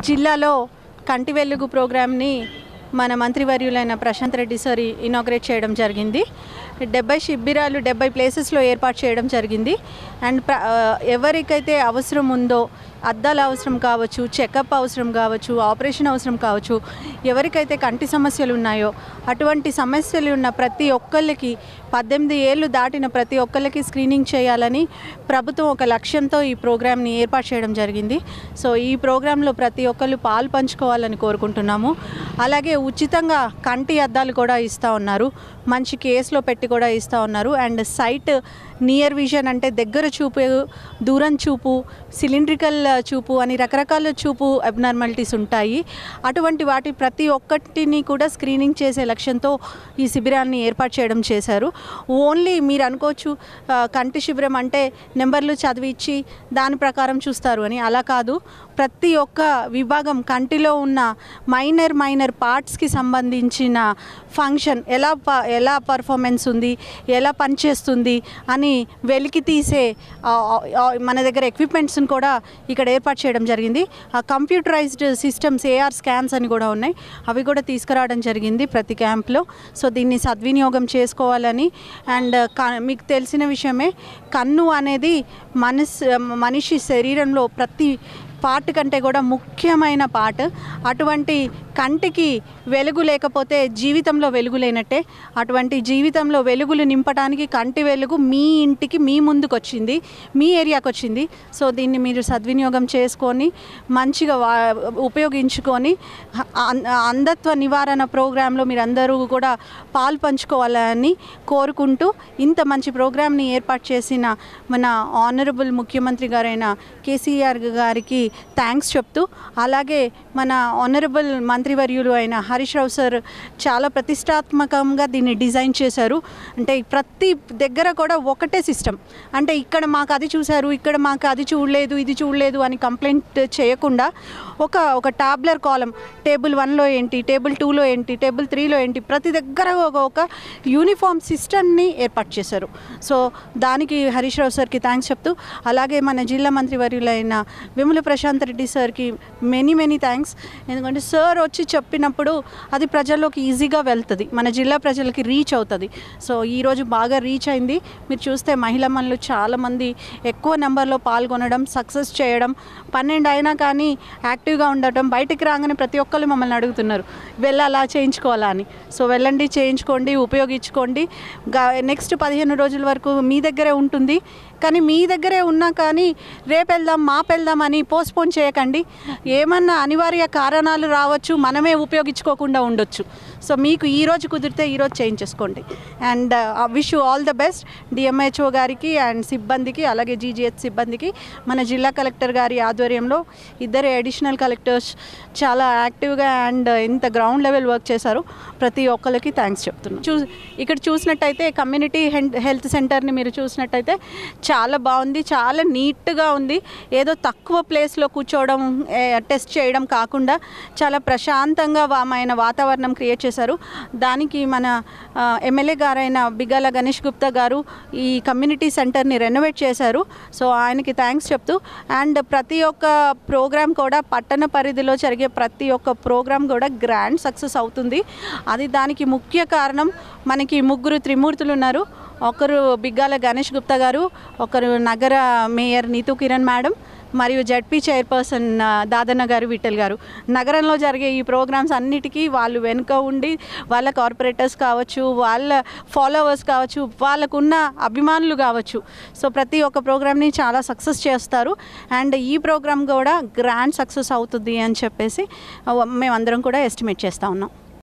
జిల్లాలో కంటి వెలుగు ప్రోగ్రామ్ని మన మంత్రివర్యులైన ప్రశాంత్ రెడ్డి సార్ ఇనాగ్రేట్ చేయడం జరిగింది డెబ్బై శిబిరాలు డెబ్బై ప్లేసెస్లో ఏర్పాటు చేయడం జరిగింది అండ్ ప్ర- ఆ, ఎవరికైతే అవసరం ఉందో అద్దాల అవసరం కావచ్చు చెకప్ అవసరం కావచ్చు ఆపరేషన్ అవసరం కావచ్చు ఎవరికైతే కంటి సమస్యలు ఉన్నాయో అటువంటి సమస్యలు ఉన్న ప్రతి ఒక్కళ్ళకి పద్దెనిమిది ఏళ్ళు దాటిన ప్రతి ఒక్కళ్ళకి స్క్రీనింగ్ చేయాలని ప్రభుత్వం ఒక లక్ష్యంతో ఈ ప్రోగ్రామ్ని ఏర్పాటు చేయడం జరిగింది సో ఈ ప్రోగ్రాంలో ప్రతి ఒక్కళ్ళు పాలు పంచుకోవాలని కోరుకుంటున్నాము అలాగే ఉచితంగా కంటి అద్దాలు కూడా ఇస్తూ ఉన్నారు మంచి కేసులో పెట్టి కూడా ఇస్తూ ఉన్నారు అండ్ సైట్ నియర్ విజన్ అంటే దగ్గర చూపు దూరం చూపు సిలిండ్రికల్ చూపు అని రకరకాల చూపు అబ్నార్మాలిటీస్ ఉంటాయి అటువంటి వాటి ప్రతి ఒక్కటిని కూడా స్క్రీనింగ్ చేసే లక్ష్యంతో ఈ శిబిరాన్ని ఏర్పాటు చేయడం చేశారు ఓన్లీ మీరు అనుకోవచ్చు ఆ, కంటి శిబిరం అంటే నెంబర్లు చదివించి దాని ప్రకారం చూస్తారు అని అలా కాదు ప్రతి ఒక్క విభాగం కంటిలో ఉన్న మైనర్ మైనర్ పార్ట్స్కి సంబంధించిన ఫంక్షన్ ఎలా ప ఎలా పర్ఫార్మెన్స్ ఉంది ఎలా పనిచేస్తుంది అని వెలికి తీసే ఆ, ఆ, మన దగ్గర ఎక్విప్మెంట్స్ని కూడా ఇక్కడ ఏర్పాటు చేయడం జరిగింది ఆ కంప్యూటరైజ్డ్ సిస్టమ్స్ ఏఆర్ స్కాన్స్ అని కూడా ఉన్నాయి అవి కూడా తీసుకురావడం జరిగింది ప్రతి క్యాంప్లో సో దీన్ని సద్వినియోగం చేసుకోవాలని అండ్ క- మీకు తెలిసిన విషయమే కన్ను అనేది మనస్ మనిషి శరీరంలో ప్రతి పార్ట్ కంటే కూడా ముఖ్యమైన పార్ట్ అటువంటి కంటికి వెలుగు లేకపోతే జీవితంలో వెలుగు లేనట్టే అటువంటి జీవితంలో వెలుగులు నింపడానికి కంటి వెలుగు మీ ఇంటికి మీ ముందుకు వచ్చింది మీ ఏరియాకి వచ్చింది సో దీన్ని మీరు సద్వినియోగం చేసుకొని మంచిగా వా ఉపయోగించుకొని అ- అంధత్వ నివారణ ప్రోగ్రాంలో మీరు అందరూ కూడా పాలు పంచుకోవాలని కోరుకుంటూ ఇంత మంచి ప్రోగ్రామ్ని ఏర్పాటు చేసిన మన ఆనరబుల్ ముఖ్యమంత్రి గారైన కేసీఆర్ గారికి థ్యాంక్స్ చెప్తూ అలాగే మన ఆనరబుల్ మంత్రివర్యులు అయిన హరీష్ రావు సార్ చాలా ప్రతిష్టాత్మకంగా దీన్ని డిజైన్ చేశారు అంటే ప్రతి దగ్గర కూడా ఒకటే సిస్టమ్ అంటే ఇక్కడ మాకు అది చూశారు ఇక్కడ మాకు అది చూడలేదు ఇది చూడలేదు అని కంప్లైంట్ చేయకుండా ఒక ఒక టాబ్లర్ కాలం టేబుల్ వన్లో ఏంటి టేబుల్ టూలో ఏంటి టేబుల్ త్రీలో ఏంటి ప్రతి దగ్గర ఒక ఒక యూనిఫామ్ సిస్టమ్ని ఏర్పాటు చేశారు సో దానికి హరీష్ రావు సార్కి థ్యాంక్స్ చెప్తూ అలాగే మన జిల్లా మంత్రి వర్యులైన విమల ప్రశాంత్ రెడ్డి సార్కి మెనీ మెనీ థ్యాంక్స్ ఎందుకంటే సార్ వచ్చి చెప్పినప్పుడు అది ప్రజల్లోకి ఈజీగా వెళ్తుంది మన జిల్లా ప్రజలకి రీచ్ అవుతుంది సో ఈరోజు బాగా రీచ్ అయింది మీరు చూస్తే మహిళా మనులు చాలామంది ఎక్కువ నెంబర్లో పాల్గొనడం సక్సెస్ చేయడం పన్నెండు అయినా కానీ యాక్టివ్గా ఉండటం బయటికి రాగానే ప్రతి ఒక్కరు మమ్మల్ని అడుగుతున్నారు వెళ్ళాలా చేయించుకోవాలా అని సో వెళ్ళండి చేయించుకోండి ఉపయోగించుకోండి నెక్స్ట్ పదిహేను రోజుల వరకు మీ దగ్గరే ఉంటుంది కానీ మీ దగ్గరే ఉన్నా కానీ రేపు వెళ్దాం మాపు వెళ్దాం అని పోస్ట్పోన్ చేయకండి ఏమన్నా అనివార్య కారణాలు రావచ్చు మనమే ఉపయోగించుకోకుండా ఉండొచ్చు సో మీకు ఈ రోజు కుదిరితే ఈరోజు చేయించేసుకోండి and wish you all the best DMHO గారికి అండ్ సిబ్బందికి అలాగే జీజీహెచ్ సిబ్బందికి మన జిల్లా కలెక్టర్ గారి ఆధ్వర్యంలో ఇద్దరు అడిషనల్ కలెక్టర్స్ చాలా యాక్టివ్గా అండ్ ఇంత గ్రౌండ్ లెవెల్ వర్క్ చేశారు ప్రతి ఒక్కరికి థ్యాంక్స్ చెప్తున్నాను చూ ఇక్కడ చూసినట్టయితే కమ్యూనిటీ హెల్త్ సెంటర్ని మీరు చూసినట్టయితే చాలా బాగుంది చాలా నీట్గా ఉంది ఏదో తక్కువ ప్లేస్లో కూర్చోవడం టెస్ట్ చేయడం కాకుండా చాలా ప్రశాంతంగా వామైన వాతావరణం క్రియేట్ చేశారు దానికి మన ఆ, ఎమ్మెల్యే గారైన బిగాల గణేష్ గుప్తా గారు ఈ కమ్యూనిటీ సెంటర్ని రెనోవేట్ చేశారు సో ఆయనకి థ్యాంక్స్ చెప్తూ అండ్ ప్రతి ఒక్క ప్రోగ్రామ్ కూడా పట్టణ పరిధిలో జరిగే ప్రతి ఒక్క ప్రోగ్రామ్ కూడా గ్రాండ్ సక్సెస్ అవుతుంది అది దానికి ముఖ్య కారణం మనకి ముగ్గురు త్రిమూర్తులు ఉన్నారు ఒకరు బిగ్గాల గణేష్ గుప్తా గారు ఒకరు నగర మేయర్ నీతూ కిరణ్ మేడం మరియు జడ్పీ చైర్పర్సన్ ఆ, దాదన్న గారు విఠల్ గారు నగరంలో జరిగే ఈ ప్రోగ్రామ్స్ అన్నిటికీ వాళ్ళు వెనుక ఉండి వాళ్ళ కార్పొరేటర్స్ కావచ్చు వాళ్ళ ఫాలోవర్స్ కావచ్చు వాళ్ళకున్న అభిమానులు కావచ్చు సో ప్రతి ఒక్క ప్రోగ్రామ్ని చాలా సక్సెస్ చేస్తారు అండ్ ఈ ప్రోగ్రామ్ కూడా గ్రాండ్ సక్సెస్ అవుతుంది అని చెప్పేసి ఆ, మేమందరం కూడా ఎస్టిమేట్ చేస్తూ ఉన్నాం